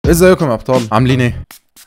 ازيكم يا ابطال عاملين ايه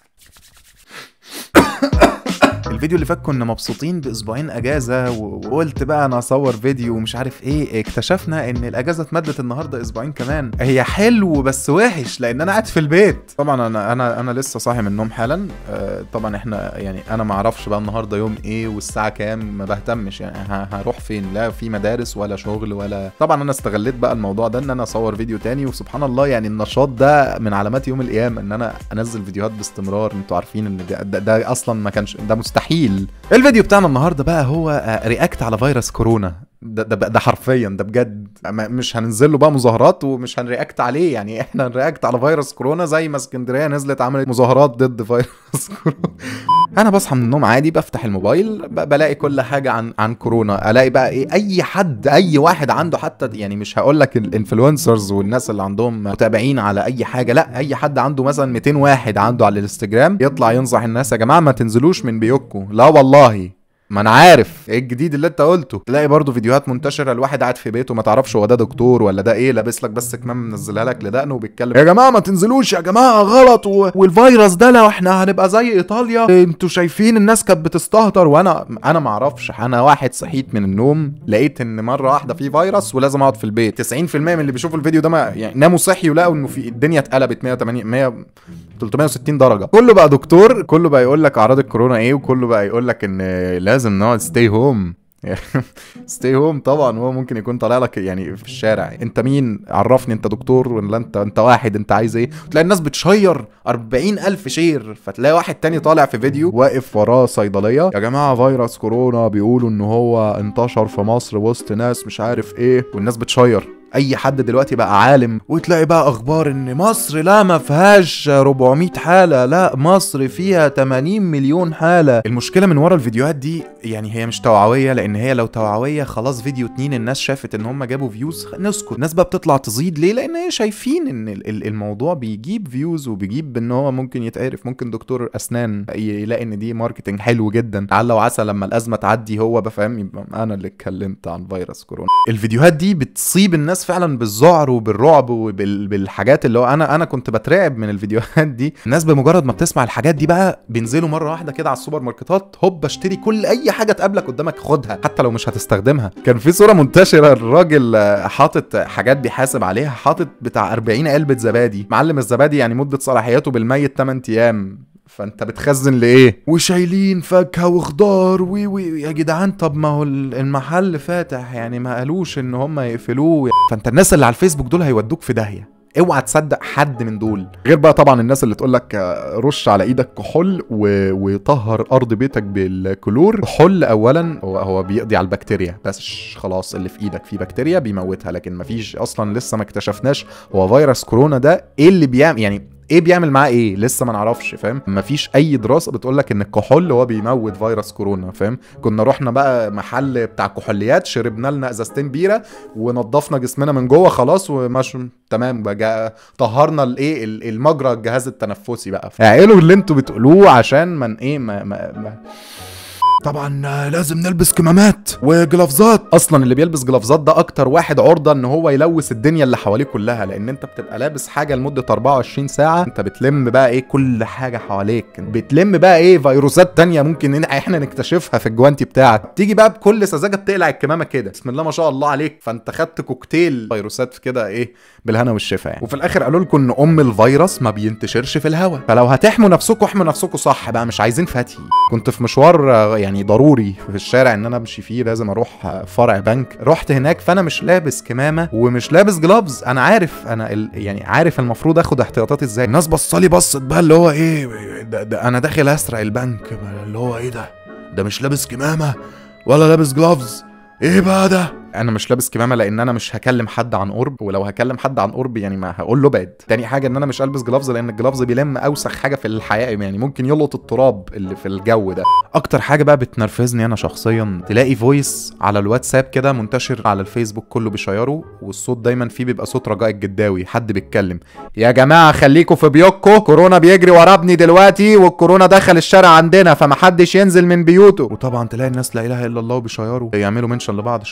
الفيديو اللي فات كنا مبسوطين باسبوعين اجازه و- وقلت بقى انا اصور فيديو ومش عارف ايه اكتشفنا ان الاجازه اتمدت النهارده اسبوعين كمان هي حلو بس وحش لان انا قاعد في البيت طبعا انا انا انا لسه صاحي من النوم حالا آه، طبعا احنا يعني انا ما اعرفش بقى النهارده يوم ايه والساعه كام ما بهتمش يعني ه- هروح فين لا في مدارس ولا شغل ولا طبعا انا استغليت بقى الموضوع ده ان انا اصور فيديو تاني وسبحان الله يعني النشاط ده من علامات يوم القيامه ان انا انزل فيديوهات باستمرار انتوا عارفين ان ده, ده, ده اصلا ما كانش ده مستحيل الفيديو بتاعنا النهارده بقى هو آه، رياكت على فيروس كورونا ده, ده, ده حرفيا ده بجد ما- مش هننزل له بقى مظاهرات ومش هنرياكت عليه يعني احنا هنرياكت على فيروس كورونا زي ما اسكندريه نزلت عملت مظاهرات ضد فيروس كورونا انا بصحى من النوم عادي بفتح الموبايل ب- بلاقي كل حاجه عن عن كورونا الاقي بقى ايه اي حد اي واحد عنده حتى يعني مش هقول لك الانفلونسرز والناس اللي عندهم متابعين على اي حاجه لا اي حد عنده مثلا 200 واحد عنده على الانستجرام يطلع ينصح الناس يا جماعه ما تنزلوش من بيوتكم لا والله ما انا عارف ايه الجديد اللي انت قلته تلاقي برضو فيديوهات منتشره الواحد قاعد في بيته ما تعرفش هو ده دكتور ولا ده ايه لابس لك بس كمام منزلها لك لدقنه وبيتكلم يا جماعه ما تنزلوش يا جماعه غلط و... والفيروس ده لو احنا هنبقى زي ايطاليا انتوا شايفين الناس كانت بتستهتر وانا انا ما اعرفش انا واحد صحيت من النوم لقيت ان مره واحده في فيروس ولازم اقعد في البيت 90% من اللي بيشوفوا الفيديو ده ما يعني ناموا صحي ولقوا انه في الدنيا اتقلبت 180 100 360 درجه كله بقى دكتور كله بقى يقول لك اعراض الكورونا ايه وكله بقى يقول لك ان لازم نقعد ستي هوم ستي هوم طبعا هو ممكن يكون طالع لك يعني في الشارع انت مين عرفني انت دكتور ولا انت انت واحد انت عايز ايه تلاقي الناس بتشير 40 الف شير فتلاقي واحد تاني طالع في فيديو واقف وراه صيدليه يا جماعه فيروس كورونا بيقولوا ان هو انتشر في مصر وسط ناس مش عارف ايه والناس بتشير اي حد دلوقتي بقى عالم وتلاقي بقى اخبار ان مصر لا ما فيهاش 400 حاله لا مصر فيها 80 مليون حاله المشكله من ورا الفيديوهات دي يعني هي مش توعويه لان هي لو توعويه خلاص فيديو اتنين الناس شافت ان هم جابوا فيوز نسكت الناس بقى بتطلع تزيد ليه لان هي شايفين ان ال- ال- الموضوع بيجيب فيوز وبيجيب ان هو ممكن يتعرف ممكن دكتور اسنان يلاقي ان دي ماركتنج حلو جدا لعل وعسى لما الازمه تعدي هو بفهم يبقى انا اللي اتكلمت عن فيروس كورونا الفيديوهات دي بتصيب الناس فعلا بالذعر وبالرعب وبالحاجات اللي هو انا انا كنت بترعب من الفيديوهات دي الناس بمجرد ما بتسمع الحاجات دي بقى بينزلوا مره واحده كده على السوبر ماركتات هوب اشتري كل اي حاجه تقابلك قدامك خدها حتى لو مش هتستخدمها كان في صوره منتشره الراجل آه، حاطط حاجات بيحاسب عليها حاطط بتاع 40 علبه زبادي معلم الزبادي يعني مده صلاحيته بالميت 8 ايام فانت بتخزن لايه وشايلين فاكهه وخضار وي وي يا جدعان طب ما هو ال- المحل فاتح يعني ما قالوش ان هم يقفلوه فانت الناس اللي على الفيسبوك دول هيودوك في داهيه اوعى تصدق حد من دول غير بقى طبعا الناس اللي تقول لك رش على ايدك كحول و... وطهر ارض بيتك بالكلور كحول اولا هو هو بيقضي على البكتيريا بس خلاص اللي في ايدك فيه بكتيريا بيموتها لكن مفيش اصلا لسه ما اكتشفناش هو فيروس كورونا ده ايه اللي بيعمل يعني ايه بيعمل معاه ايه لسه ما نعرفش فاهم مفيش اي دراسه بتقول لك ان الكحول هو بيموت فيروس كورونا فاهم كنا رحنا بقى محل بتاع كحوليات شربنا لنا ازازتين بيره ونضفنا جسمنا من جوه خلاص ومش تمام بقى طهرنا الايه ال- المجرى الجهاز التنفسي بقى اعقلوا اللي انتوا بتقولوه عشان من ايه ما, ما, ما طبعا لازم نلبس كمامات وجلافزات اصلا اللي بيلبس جلافزات ده اكتر واحد عرضه ان هو يلوث الدنيا اللي حواليه كلها لان انت بتبقى لابس حاجه لمده 24 ساعه انت بتلم بقى ايه كل حاجه حواليك بتلم بقى ايه فيروسات تانية ممكن إن احنا نكتشفها في الجوانتي بتاعك تيجي بقى بكل سذاجه بتقلع الكمامه كده بسم الله ما شاء الله عليك فانت خدت كوكتيل فيروسات كده ايه بالهنا والشفا يعني وفي الاخر قالوا لكم ان ام الفيروس ما بينتشرش في الهواء فلو هتحموا نفسكم احموا نفسكم صح بقى مش عايزين فتي كنت في مشوار آه، يعني ضروري في الشارع ان انا امشي فيه لازم اروح آه، فرع بنك رحت هناك فانا مش لابس كمامه ومش لابس جلافز انا عارف انا ال... يعني عارف المفروض اخد احتياطاتي ازاي الناس بصالي بصت بقى اللي هو ايه ده, ده انا داخل اسرق البنك اللي هو ايه ده ده مش لابس كمامه ولا لابس جلافز ايه بقى ده انا مش لابس كمامه لان انا مش هكلم حد عن قرب ولو هكلم حد عن قرب يعني ما هقول له بعد تاني حاجه ان انا مش البس جلافز لان الجلافز بيلم اوسخ حاجه في الحياه يعني ممكن يلقط التراب اللي في الجو ده اكتر حاجه بقى بتنرفزني انا شخصيا تلاقي فويس على الواتساب كده منتشر على الفيسبوك كله بيشيره والصوت دايما فيه بيبقى صوت رجاء الجداوي حد بيتكلم يا جماعه خليكوا في بيوتكم كورونا بيجري ورا ابني دلوقتي والكورونا دخل الشارع عندنا فمحدش ينزل من بيوته وطبعا تلاقي الناس لا اله الا الله وبيشيروا يعملوا منشن لبعض شفت مش قلت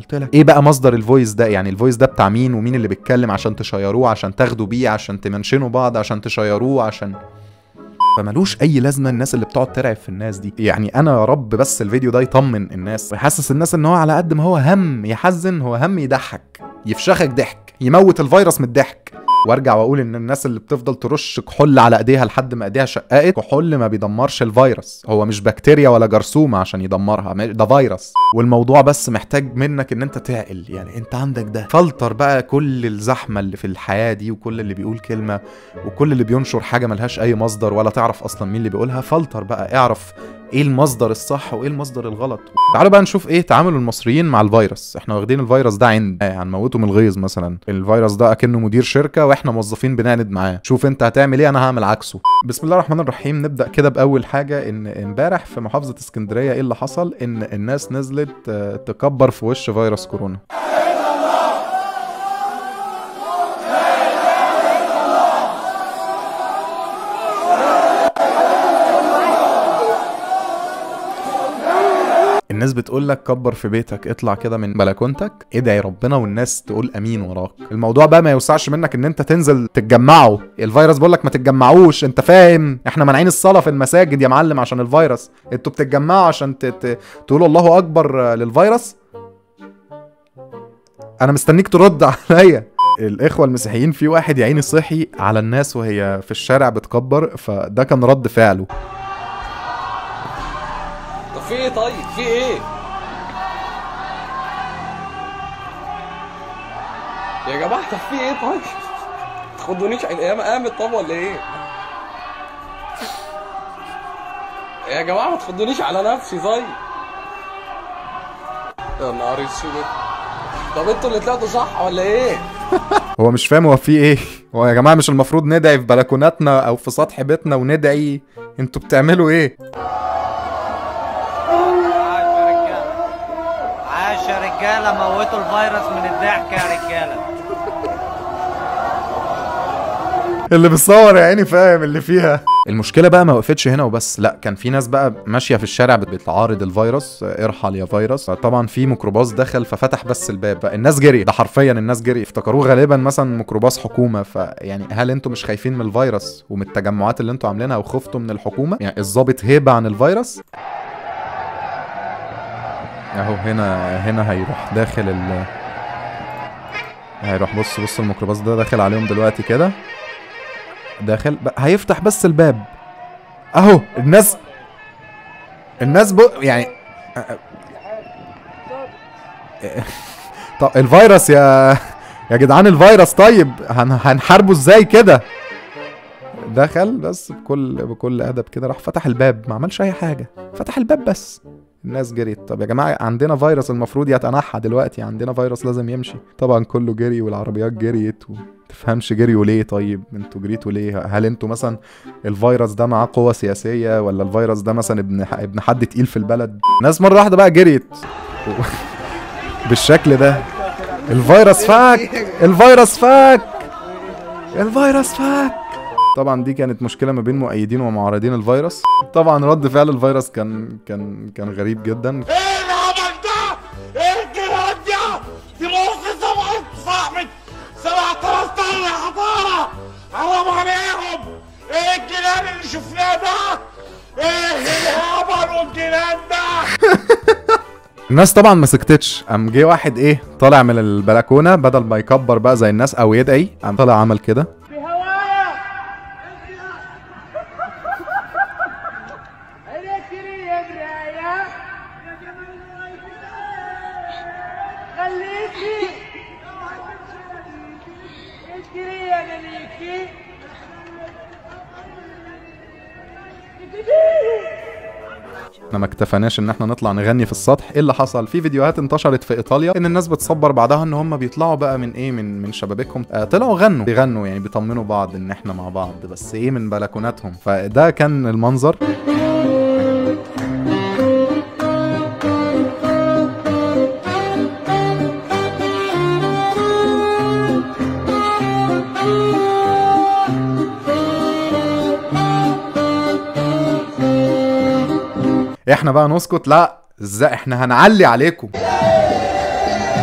قلت لك ايه بقى مصدر الفويس ده يعني الفويس ده بتاع مين ومين اللي بيتكلم عشان تشيروه عشان تاخدوا بيه عشان تمنشنوا بعض عشان تشيروه عشان فملوش اي لازمه الناس اللي بتقعد ترعب في الناس دي يعني انا يا رب بس الفيديو ده يطمن الناس ويحسس الناس ان هو على قد ما هو هم يحزن هو هم يضحك يفشخك ضحك يموت الفيروس من الضحك وارجع واقول ان الناس اللي بتفضل ترش كحول على ايديها لحد ما ايديها شققت كحول ما بيدمرش الفيروس هو مش بكتيريا ولا جرثومه عشان يدمرها ده فيروس والموضوع بس محتاج منك ان انت تعقل يعني انت عندك ده فلتر بقى كل الزحمه اللي في الحياه دي وكل اللي بيقول كلمه وكل اللي بينشر حاجه ملهاش اي مصدر ولا تعرف اصلا مين اللي بيقولها فلتر بقى اعرف ايه المصدر الصح وايه المصدر الغلط تعالوا بقى نشوف ايه تعامل المصريين مع الفيروس احنا واخدين الفيروس ده عند هنموته من الغيظ مثلا الفيروس ده اكنه مدير شركه واحنا موظفين بنعند معاه شوف انت هتعمل ايه انا هعمل عكسه بسم الله الرحمن الرحيم نبدا كده باول حاجه ان امبارح في محافظه اسكندريه ايه اللي حصل ان الناس نزلت تكبر في وش فيروس كورونا الناس بتقول لك كبر في بيتك اطلع كده من بلكونتك ادعي ربنا والناس تقول امين وراك الموضوع بقى ما يوسعش منك ان انت تنزل تتجمعوا الفيروس بيقول لك ما تتجمعوش انت فاهم احنا مانعين الصلاه في المساجد يا معلم عشان الفيروس انتوا بتتجمعوا عشان تقولوا الله اكبر للفيروس انا مستنيك ترد عليا الاخوه المسيحيين في واحد يا عيني صحي على الناس وهي في الشارع بتكبر فده كان رد فعله في ايه طيب في ايه يا جماعه طب في ايه طيب تاخدونيش الايام قامت طب ولا ايه يا جماعه ما تاخدونيش على نفسي طيب يا نهار اسود طب انتوا اللي طلعتوا صح ولا ايه هو مش فاهم هو في ايه هو يا جماعه مش المفروض ندعي في بلكوناتنا او في سطح بيتنا وندعي انتوا بتعملوا ايه يا رجاله موتوا الفيروس من الضحك يا رجاله اللي بيصور يا عيني فاهم اللي فيها المشكله بقى ما وقفتش هنا وبس لا كان في ناس بقى ماشيه في الشارع بتعارض الفيروس ارحل يا فيروس طبعا في ميكروباص دخل ففتح بس الباب بقى الناس جري ده حرفيا الناس جري افتكروه غالبا مثلا ميكروباص حكومه فيعني هل انتوا مش خايفين من الفيروس ومن التجمعات اللي انتوا عاملينها وخفتوا من الحكومه يعني الظابط هيبه عن الفيروس اهو هنا هنا هيروح داخل ال هيروح بص بص الميكروباص ده داخل عليهم دلوقتي كده داخل ب... هيفتح بس الباب اهو الناس الناس ب... يعني طب الفيروس يا يا جدعان الفيروس طيب هن... هنحاربه ازاي كده دخل بس بكل بكل ادب كده راح فتح الباب ما عملش اي حاجه فتح الباب بس الناس جريت طب يا جماعه عندنا فيروس المفروض يتنحى دلوقتي عندنا فيروس لازم يمشي طبعا كله جري والعربيات جريت و... تفهمش جريوا ليه طيب انتوا جريتوا ليه هل انتوا مثلا الفيروس ده معاه قوه سياسيه ولا الفيروس ده مثلا ابن ابن حد تقيل في البلد ناس مره واحده بقى جريت و... بالشكل ده الفيروس فاك الفيروس فاك الفيروس فاك طبعا دي كانت مشكله ما بين مؤيدين ومعارضين الفيروس طبعا رد فعل الفيروس كان كان كان غريب جدا ايه الهبل ده؟ ايه الجنان ده؟ دي مخ سبعة صاحبي 7000 طن يا حضارة حرام عليهم ايه الجنان اللي شفناه ده؟ ايه الهبل والجنان ده؟ الناس طبعا ما سكتتش قام جه واحد ايه طالع من البلكونه بدل ما يكبر بقى زي الناس او يدعي قام طالع عمل كده خليكي اجري يا مليكي احنا ما اكتفناش ان احنا نطلع نغني في السطح ايه اللي حصل في فيديوهات انتشرت في ايطاليا ان الناس بتصبر بعدها ان هم بيطلعوا بقى من ايه من من شبابيكهم آه طلعوا غنوا بيغنوا يعني بيطمنوا بعض ان احنا مع بعض بس ايه من بلكوناتهم فده كان المنظر احنا بقى نسكت لا ازاي احنا هنعلي عليكم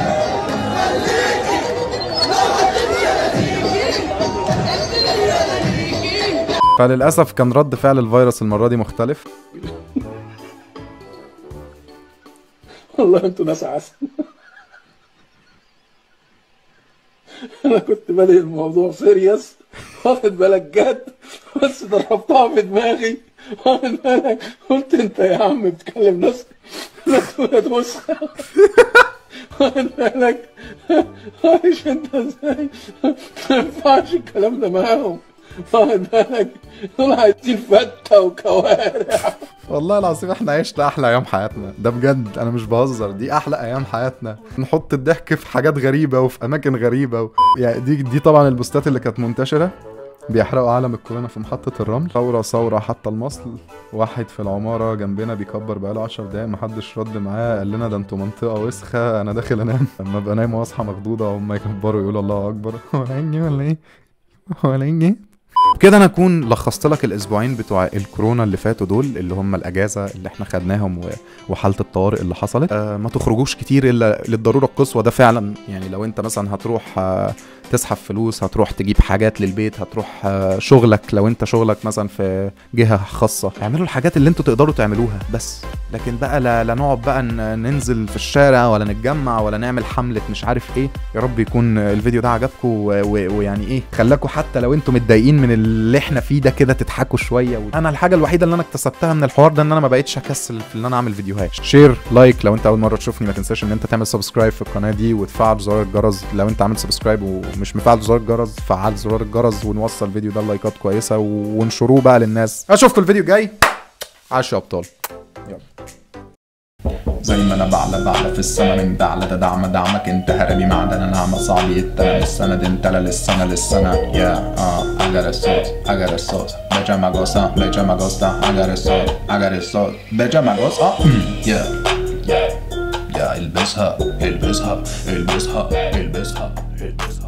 فللاسف كان رد فعل الفيروس المره دي مختلف والله انتوا ناس عسل انا كنت بادئ الموضوع سيريس واخد بالك جد بس ضربتها في دماغي واخد بالك قلت انت يا عم بتكلم ناس ناس ولاد وسخة واخد بالك عايش انت ازاي ما ينفعش الكلام ده معاهم واخد بالك دول عايزين فتة وكوارع والله العظيم احنا عشنا احلى ايام حياتنا ده بجد انا مش بهزر دي احلى ايام حياتنا نحط الضحك في حاجات غريبه وفي اماكن غريبه و... يعني دي دي طبعا البوستات اللي كانت منتشره بيحرقوا علم الكورونا في محطة الرمل ثورة ثورة حتى المصل واحد في العمارة جنبنا بيكبر بقاله 10 دقايق محدش رد معاه قال لنا ده انتوا منطقة وسخة انا داخل انام لما ابقى نايم واصحى مخضوضة وهم يكبروا يقولوا الله اكبر هو العين ولا ايه؟ هو العين كده انا اكون لخصت لك الاسبوعين بتوع الكورونا اللي فاتوا دول اللي هم الاجازه اللي احنا خدناهم و... وحاله الطوارئ اللي حصلت آه ما تخرجوش كتير الا للضروره القصوى ده فعلا يعني لو انت مثلا هتروح آه تسحب فلوس هتروح تجيب حاجات للبيت هتروح آه شغلك لو انت شغلك مثلا في جهه خاصه اعملوا الحاجات اللي انتوا تقدروا تعملوها بس لكن بقى لا, لا نقعد بقى ن- ننزل في الشارع ولا نتجمع ولا نعمل حمله مش عارف ايه يا رب يكون الفيديو ده عجبكم و- و- ويعني ايه خلاكم حتى لو انتم متضايقين من اللي احنا فيه ده كده تضحكوا شويه و... انا الحاجه الوحيده اللي انا اكتسبتها من الحوار ده ان انا ما بقتش اكسل في ان انا اعمل فيديوهات شير لايك لو انت اول مره تشوفني ما تنساش ان انت تعمل سبسكرايب في القناه دي وتفعل زرار الجرس لو انت عامل سبسكرايب ومش مفعل زرار الجرس فعل زرار الجرس ونوصل الفيديو ده لايكات كويسه ونشروه بقى للناس اشوفكم الفيديو الجاي عاش يا ابطال زي ما انا بعلى بعلى في السما من بعلى ده دعم دعمك انت هرمي معدن نعمة صعب يتلا للسند انت لا للسنة للسنة يا اه I got a sauce I got a sauce Becha me gusta Becha me gusta I got a sauce I got a sauce Becha me gusta yeah yeah yeah البسها البسها البسها البسها البسها